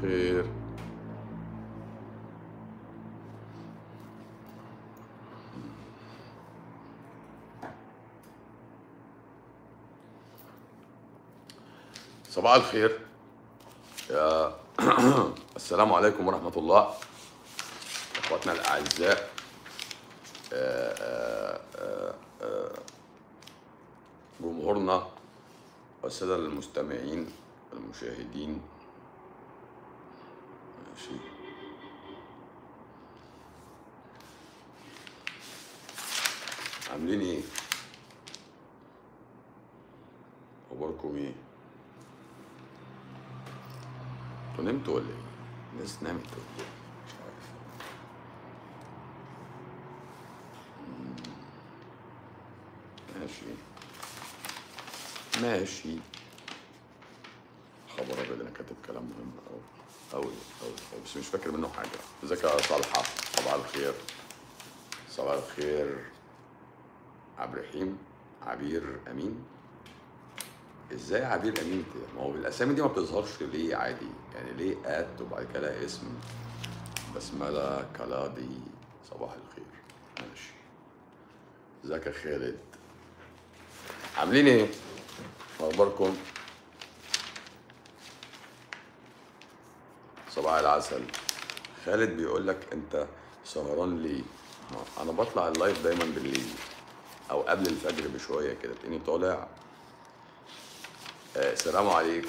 الخير صباح الخير يا السلام عليكم ورحمة الله اخواتنا الاعزاء آه، آه، آه، آه، جمهورنا والسادة المستمعين المشاهدين ماشي عاملين ايه؟ اخباركم ايه؟ انتوا نمتوا ولا ايه؟ الناس نامت ولا ايه؟ مش عارف ماشي ماشي خبر ابيض انا كاتب كلام مهم قوي قوي قوي قوي بس مش فاكر منه حاجه ازيك يا صالحه صباح الخير صباح الخير عبد الرحيم عبير امين ازاي عبير امين كده ما هو بالاسامي دي ما بتظهرش ليه عادي يعني ليه ات وبعد كده اسم بسمله كلادي صباح الخير ماشي ازيك يا خالد عاملين ايه اخباركم صباح العسل خالد بيقول لك انت سهران ليه ها، انا بطلع اللايف دايما بالليل او قبل الفجر بشويه كده تلاقيني طالع آه، السلام عليكم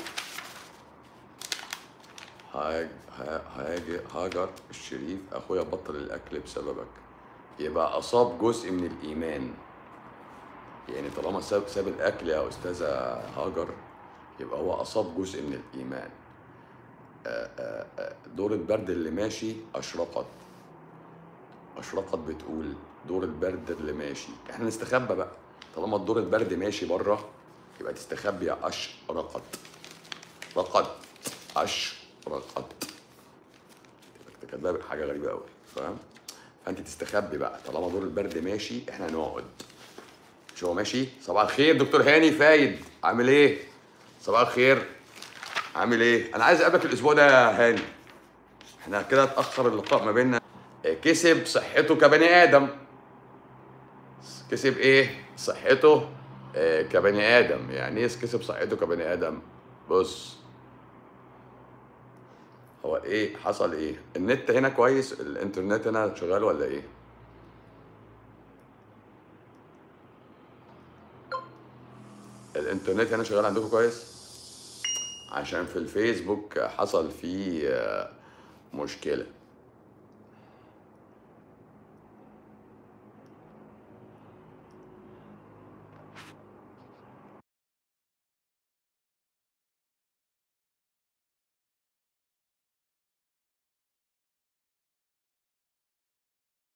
هاج ها- هاج هاجر الشريف اخويا بطل الاكل بسببك يبقى اصاب جزء من الايمان يعني طالما ساب ساب الاكل يا استاذه هاجر يبقى هو اصاب جزء من الايمان آه، آه، آه، دور البرد اللي ماشي اشرقت اشرقت بتقول دور البرد اللي ماشي احنا نستخبى بقى طالما الدور البرد ماشي بره يبقى تستخبي يا اشرقت رقت اشرقت انت كاتبها حاجه غريبه قوي فاهم فانت تستخبي بقى طالما دور البرد ماشي احنا نقعد مش هو ماشي صباح الخير دكتور هاني فايد عامل ايه صباح الخير عامل ايه انا عايز اقابلك الاسبوع ده يا هاني احنا كده اتاخر اللقاء ما بيننا آه، كسب صحته كبني ادم كسب ايه صحته آه، كبني ادم يعني ايه كسب صحته كبني ادم بص هو ايه حصل ايه النت هنا كويس الانترنت هنا شغال ولا ايه الانترنت هنا شغال عندكم كويس عشان في الفيسبوك حصل فيه آه، مشكلة